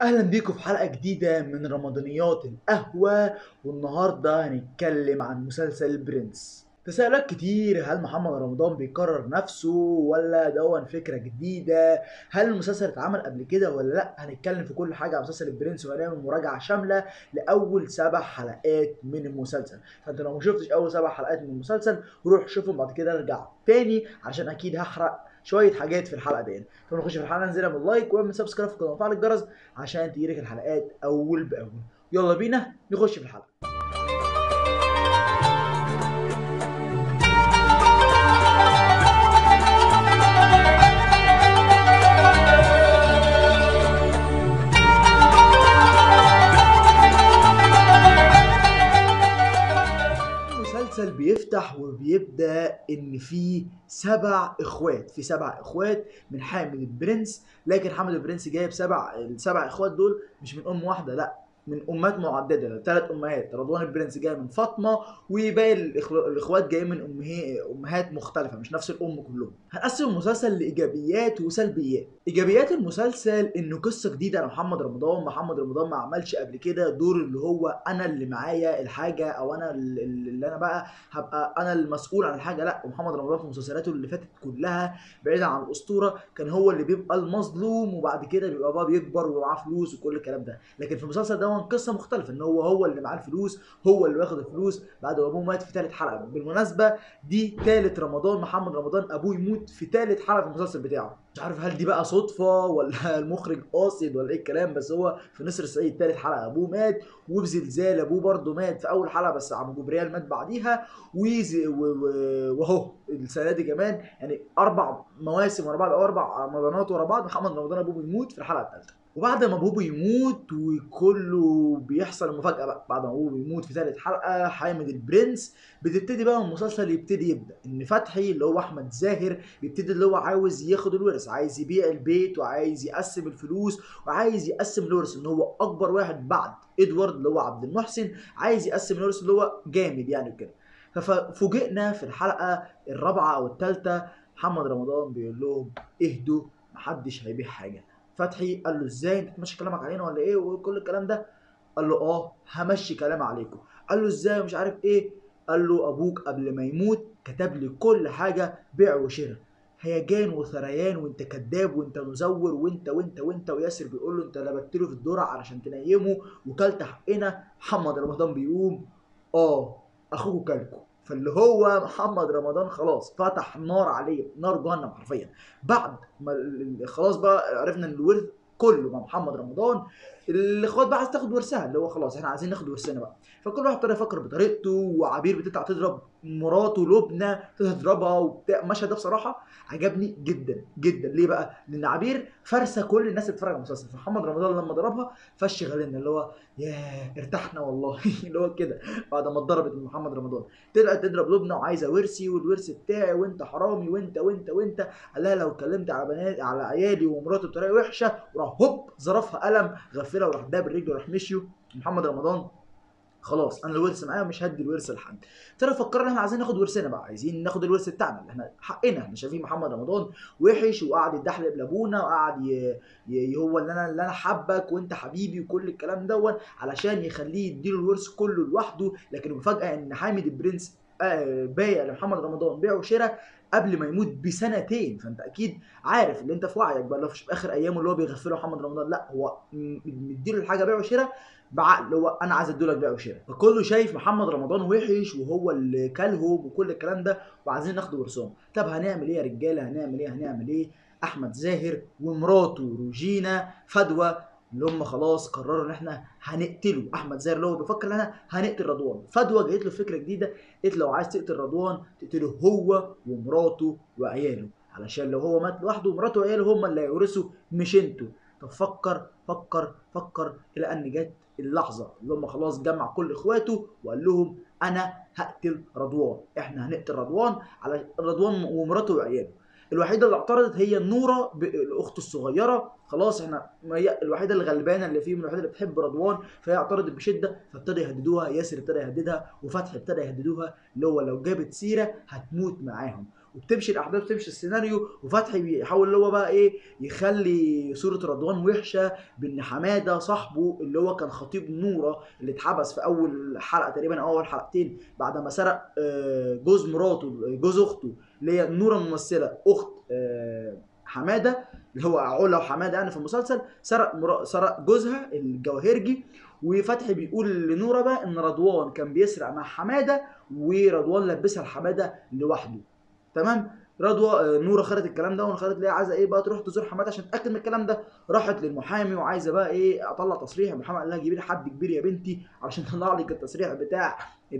اهلا بيكم في حلقه جديده من رمضانيات القهوه والنهارده هنتكلم عن مسلسل برنس تساؤلات كتير هل محمد رمضان بيكرر نفسه ولا دون فكره جديده هل المسلسل اتعمل قبل كده ولا لا هنتكلم في كل حاجه عن مسلسل البرنس وهنعمل مراجعه شامله لاول سبع حلقات من المسلسل فانت لو ما شفتش اول سبع حلقات من المسلسل روح شوفهم بعد كده ارجع تاني عشان اكيد هحرق شويه حاجات في الحلقه دي فنخش في الحلقه ننزلها من لايك واعمل سبسكرايب في القناه وفعل الجرس عشان تجيلك الحلقات اول باول يلا بينا نخش في الحلقه المسلسل بيفتح وبيبدا ان في سبع اخوات في سبع اخوات من حامد البرنس لكن حامد البرنس جايب سبع السبع اخوات دول مش من ام واحده لا من امهات معدده ثلاث امهات رضوان البرنس جاي من فاطمه وباقي الإخو- الاخوات جايين من امه امهات مختلفه مش نفس الام كلهم هنقسم المسلسل لايجابيات وسلبيات ايجابيات المسلسل انه قصه جديده على محمد رمضان محمد رمضان ما عملش قبل كده دور اللي هو انا اللي معايا الحاجه او انا اللي اللي انا بقى هبقى انا المسؤول عن الحاجه لا محمد رمضان في مسلسلاته اللي فاتت كلها بعيدا عن الاسطوره كان هو اللي بيبقى المظلوم وبعد كده بيبقى بقى بيكبر ويبقى معاه فلوس وكل الكلام ده لكن في المسلسل ده قصه مختلفه ان هو هو اللي معاه الفلوس هو اللي واخد الفلوس بعد ما ابوه مات في ثالث حلقه بالمناسبه دي ثالث رمضان محمد رمضان ابوه يموت في ثالث حلقه في المسلسل بتاعه مش عارف هل دي بقى صدفه ولا المخرج قاصد ولا ايه الكلام بس هو في نسر الصعيد ثالث حلقه ابوه مات وفي زلزال ابوه برضه مات في اول حلقه بس عم جبريل مات بعديها وز- و- و- واهو السنه دي كمان يعني اربع مواسم ورا بعض او اربع رمضانات ورا بعض محمد رمضان ابوه بيموت في الحلقه الثالثه وبعد ما ابوه بيموت وكله بيحصل المفاجاه بقى بعد ما ابوه بيموت في ثالث حلقه حامد البرنس بتبتدي بقى المسلسل يبتدي يبدا ان فتحي اللي هو احمد زاهر بيبتدي اللي هو عاوز ياخد الورث عايز يبيع البيت وعايز يقسم الفلوس وعايز يقسم الورث ان هو اكبر واحد بعد ادوارد اللي هو عبد المحسن عايز يقسم الورث اللي هو جامد يعني وكده ففوجئنا في الحلقه الرابعه او الثالثه محمد رمضان بيقول لهم اهدوا محدش هيبيع حاجه فتحي قال له ازاي انت تمشي كلامك علينا ولا ايه وكل الكلام ده قال له اه همشي كلام عليكم قال له ازاي ومش عارف ايه قال له ابوك قبل ما يموت كتب لي كل حاجه بيع وشراء هيجان وثريان وانت كذاب وانت مزور وانت وانت وانت وياسر بيقول له انت لبت له في الدرع علشان تنيمه وكلت حقنا محمد رمضان بيقوم اه اخوكوا كلكوا فاللي هو محمد رمضان خلاص فتح نار عليه نار جهنم حرفيا بعد ما ال- ال- خلاص بقى عرفنا ان الورث كله مع محمد رمضان الاخوات بقى عايز تاخد ورثها اللي هو خلاص احنا عايزين ناخد ورثنا بقى فكل واحد ابتدى يفكر بطريقته وعبير بتطلع تضرب مراته لبنى تضربها وبتاع المشهد ده بصراحه عجبني جدا جدا ليه بقى؟ لان عبير فرسه كل الناس اللي بتتفرج على المسلسل فمحمد رمضان لما ضربها فش غلنا اللي هو ياه ارتحنا والله اللي هو كده بعد ما اتضربت من محمد رمضان طلعت تضرب لبنى وعايزه ورثي والورث بتاعي وانت حرامي وانت وانت وانت قال لها لو اتكلمت على بنات على عيالي ومراتي بطريقه وحشه وراح هوب ظرفها قلم غفلها وراح داب الرجل وراح مشيوا محمد رمضان خلاص انا الورث معايا مش هدي الورث لحد ترى فكرنا احنا عايزين ناخد ورثنا بقى عايزين ناخد الورث بتاعنا اللي احنا حقنا احنا شايفين محمد رمضان وحش وقعد يدحلق لابونا وقعد ي... ي... هو اللي انا اللي انا حبك وانت حبيبي وكل الكلام دون علشان يخليه يديله الورث كله لوحده لكن المفاجاه ان حامد البرنس آه، بايع لمحمد رمضان بيع وشراء قبل ما يموت بسنتين فانت اكيد عارف اللي انت في وعيك بقى لو في اخر ايامه اللي هو بيغفله محمد رمضان لا هو م- مديله الحاجه بيع وشراء بعقل اللي هو انا عايز اديلك بيع وشراء فكله شايف محمد رمضان وحش وهو اللي كلهم وكل الكلام ده وعايزين ناخد ورثهم طب هنعمل ايه يا رجاله هنعمل ايه هنعمل ايه احمد زاهر ومراته روجينا فدوى اللي هم خلاص قرروا ان احنا هنقتله احمد زاهر اللي هو بيفكر ان احنا هنقتل رضوان فدوى جايت له فكره جديده قالت لو عايز تقتل رضوان تقتله هو ومراته وعياله علشان لو هو مات لوحده ومراته وعياله هم اللي هيورثوا مش انتوا طب فكر فكر فكر الى ان جت اللحظه اللي هم خلاص جمع كل اخواته وقال لهم انا هقتل رضوان احنا هنقتل رضوان على رضوان ومراته وعياله الوحيده اللي اعترضت هي النوره ب- الاخت الصغيره خلاص احنا ما هي الوحيده الغلبانه اللي فيهم الوحيده اللي بتحب رضوان فهي اعترضت بشده فابتدى يهددوها ياسر ابتدى يهددها وفتحي ابتدى يهددوها اللي هو لو جابت سيره هتموت معاهم وبتمشي الاحداث بتمشي السيناريو وفتحي بيحاول اللي هو بقى ايه يخلي صوره رضوان وحشه بان حماده صاحبه اللي هو كان خطيب نوره اللي اتحبس في اول حلقه تقريبا او اول حلقتين بعد ما سرق آه، جوز مراته جوز اخته اللي هي نوره الممثله اخت آه، حماده اللي هو علا وحماده يعني في المسلسل سرق مرا... سرق جوزها الجواهرجي وفتحي بيقول لنوره بقى ان رضوان كان بيسرق مع حماده ورضوان لبسها لحماده لوحده تمام رضوى نوره خدت الكلام ده وخدت ليه عايزه ايه بقى تروح تزور حماده عشان تاكد من الكلام ده راحت للمحامي وعايزه بقى ايه اطلع تصريح المحامي قال لها جيبي لي حد كبير يا بنتي علشان طلع لك التصريح بتاع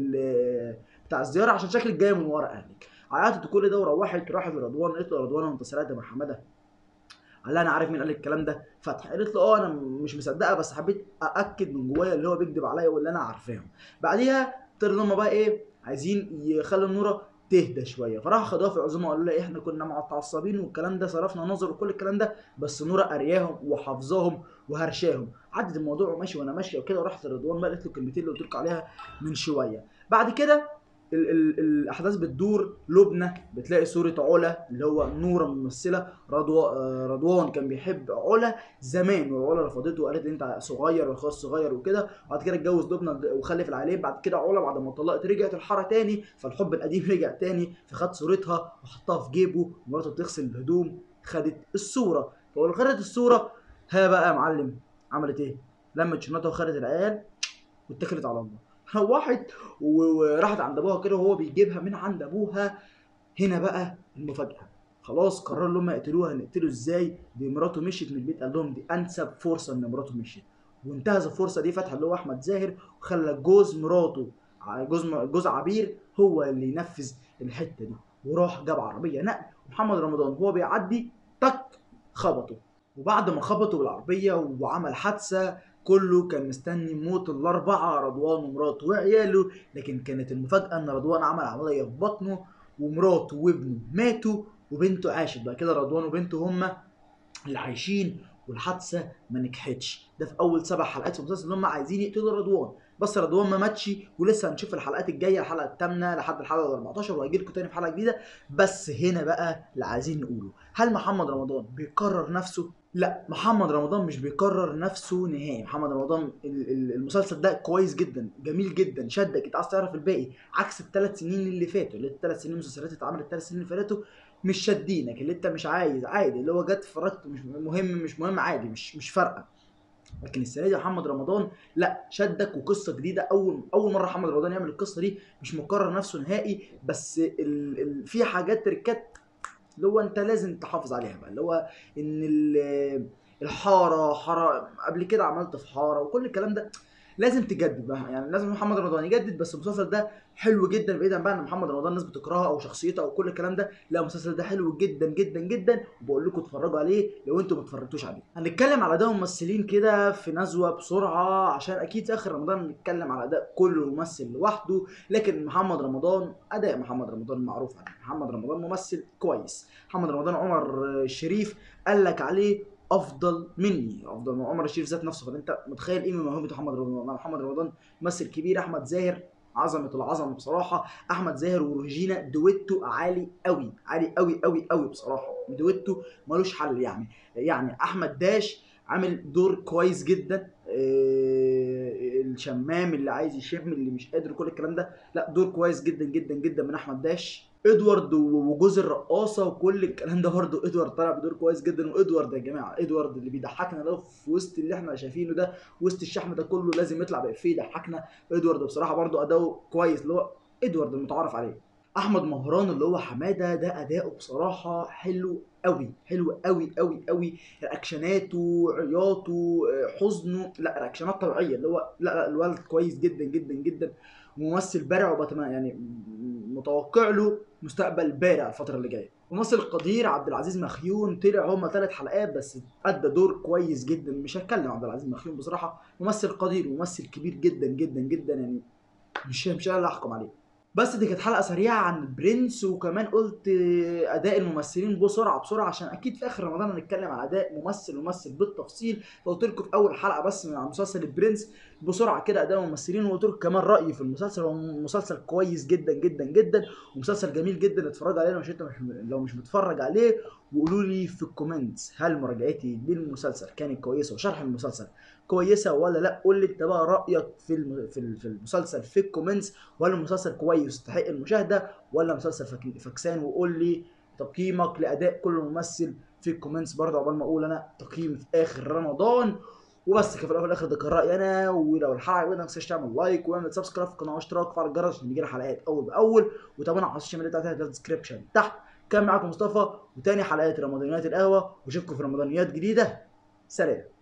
ال- بتاع الزياره عشان شكلك جاي من ورا اهلك عيطت كل ده وروحت راحت لرضوان قالت له رضوان انت سرقت مع حماده قال لها انا عارف مين قال لك الكلام ده فتحي قالت له اه انا مش مصدقه بس حبيت ااكد من جوايا اللي هو بيكذب عليا واللي انا عارفاهم بعديها طلعوا هم بقى ايه عايزين يخلوا نوره تهدى شويه فراح خدوها في عزومه وقالوا لها احنا كنا متعصبين والكلام ده صرفنا نظر وكل الكلام ده بس نوره قرياهم وحافظاهم وهرشاهم عدت الموضوع وماشي وانا ماشيه وكده ورحت لرضوان بقى قالت له الكلمتين اللي قلت لكم عليها من شويه بعد كده ال ال الاحداث بتدور لبنى بتلاقي صوره علا اللي هو نوره ممثله رضوى آه، رضوان كان بيحب علا زمان وعلا رفضته وقالت لي انت صغير واخويا صغير وكده وبعد كده اتجوز لبنى وخلف العيلين بعد كده علا بعد ما اتطلقت رجعت الحاره تاني فالحب القديم رجع تاني فخد صورتها وحطها في جيبه ومراته بتغسل الهدوم خدت الصوره فلما خدت الصوره ها بقى يا معلم عملت ايه؟ لمت شنطها وخدت العيال واتكلت على الله روحت و- وراحت عند ابوها كده وهو بيجيبها من عند ابوها هنا بقى المفاجاه خلاص قرروا ان هم يقتلوها نقتله ازاي دي مراته مشيت من البيت قال لهم دي انسب فرصه ان مراته مشيت وانتهز الفرصه دي فتح اللي هو احمد زاهر وخلى جوز مراته ع- جوز م- جوز عبير هو اللي ينفذ الحته دي وراح جاب عربيه نقل ومحمد رمضان هو بيعدي تك خبطه وبعد ما خبطه بالعربيه وعمل حادثه كله كان مستني موت الاربعه رضوان ومراته وعياله لكن كانت المفاجاه ان رضوان عمل عمليه في بطنه ومراته وابنه ماتوا وبنته عاشت بقى كده رضوان وبنته هما اللي عايشين والحادثه ما نجحتش ده في اول سبع حلقات في المسلسل اللي هم عايزين يقتلوا رضوان بس رضوان ما ماتش ولسه هنشوف الحلقات الجايه الحلقه الثامنه لحد الحلقه ال 14 وهيجي لكم تاني في حلقه جديده بس هنا بقى اللي عايزين نقوله هل محمد رمضان بيكرر نفسه لا محمد رمضان مش بيكرر نفسه نهائي محمد رمضان ال- ال- المسلسل ده كويس جدا جميل جدا شدك انت عايز تعرف الباقي عكس الثلاث سنين اللي فاتوا اللي الثلاث سنين المسلسلات اللي اتعملت الثلاث سنين اللي فاتوا مش شادينك اللي انت مش عايز عادي اللي هو جت اتفرجت مش مهم مش مهم عادي مش مش فارقه لكن السنه دي محمد رمضان لا شدك وقصه جديده اول اول مره محمد رمضان يعمل القصه دي مش مكرر نفسه نهائي بس ال... ال... في حاجات تركات اللي هو انت لازم تحافظ عليها بقى اللي هو ان ال- الحاره حاره قبل كده عملت في حاره وكل الكلام ده لازم تجدد بقى يعني لازم محمد رمضان يجدد بس المسلسل ده حلو جدا بعيدا بقى ان محمد رمضان الناس بتكرهه او شخصيته او كل الكلام ده لا المسلسل ده حلو جدا جدا جدا وبقول لكم اتفرجوا عليه لو انتم ما اتفرجتوش عليه هنتكلم على اداء ممثلين كده في نزوه بسرعه عشان اكيد في اخر رمضان نتكلم على اداء كل ممثل لوحده لكن محمد رمضان اداء محمد رمضان معروف عنه محمد رمضان ممثل كويس محمد رمضان عمر الشريف قال لك عليه افضل مني افضل من عمر الشريف ذات نفسه فانت متخيل ايه من موهبه محمد رمضان محمد رمضان ممثل كبير احمد زاهر عظمه العظمه بصراحه احمد زاهر وروجينا دويتو عالي قوي عالي قوي قوي قوي بصراحه دويتو ملوش حل يعني يعني احمد داش عامل دور كويس جدا إيه، الشمام اللي عايز يشم اللي مش قادر كل الكلام ده لا دور كويس جدا جدا جدا من احمد داش ادوارد وجوز الرقاصه وكل الكلام ده برضه ادوارد طلع بدور كويس جدا وادوارد يا جماعه ادوارد اللي بيضحكنا ده في وسط اللي احنا شايفينه ده وسط الشحم ده كله لازم يطلع بافيه يضحكنا ادوارد بصراحه برضه اداؤه كويس اللي هو ادوارد المتعارف عليه احمد مهران اللي هو حماده ده اداؤه بصراحه حلو قوي حلو قوي قوي قوي رياكشناته عياطه آه، حزنه لا رياكشنات طبيعيه اللي هو لا لا الولد كويس جدا جدا جدا ممثل بارع وبتمنى يعني م- متوقع له مستقبل بارع الفتره اللي جايه ممثل قدير عبد العزيز مخيون طلع هما ثلاث حلقات بس ادى دور كويس جدا مش هتكلم عن عبد العزيز مخيون بصراحه ممثل قدير وممثل كبير جدا جدا جدا يعني مش مش انا اللي احكم عليه بس دي كانت حلقه سريعه عن البرنس وكمان قلت اداء الممثلين بسرعه بسرعه عشان اكيد في اخر رمضان هنتكلم عن اداء ممثل ممثل بالتفصيل فقلت لكم في اول حلقه بس من مسلسل البرنس بسرعه كده اداء الممثلين وقلت لكم كمان رايي في المسلسل هو مسلسل كويس جدا جدا جدا ومسلسل جميل جدا اتفرج عليه لو مش انت مش لو مش متفرج عليه وقولوا لي في الكومنتس هل مراجعتي للمسلسل كانت كويسه وشرح المسلسل كويسه ولا لا قول لي انت بقى رايك في الم- في ال- في المسلسل في الكومنتس ولا المسلسل كويس يستحق المشاهده ولا مسلسل فك- فكسان وقول لي تقييمك لاداء كل ممثل في الكومنتس برضه عقبال ما اقول انا تقييمي في اخر رمضان وبس كده في الاول والاخر ده كان رايي انا ولو الحلقه عجبتك ما تنساش تعمل لايك واعمل سبسكرايب في القناه واشتراك وفعل الجرس عشان يجيلك حلقات اول باول وتابعونا على السوشيال ميديا بتاعتنا في الديسكربشن تحت كان معاكم مصطفى وتاني حلقات رمضانيات القهوه واشوفكم في رمضانيات جديده سلام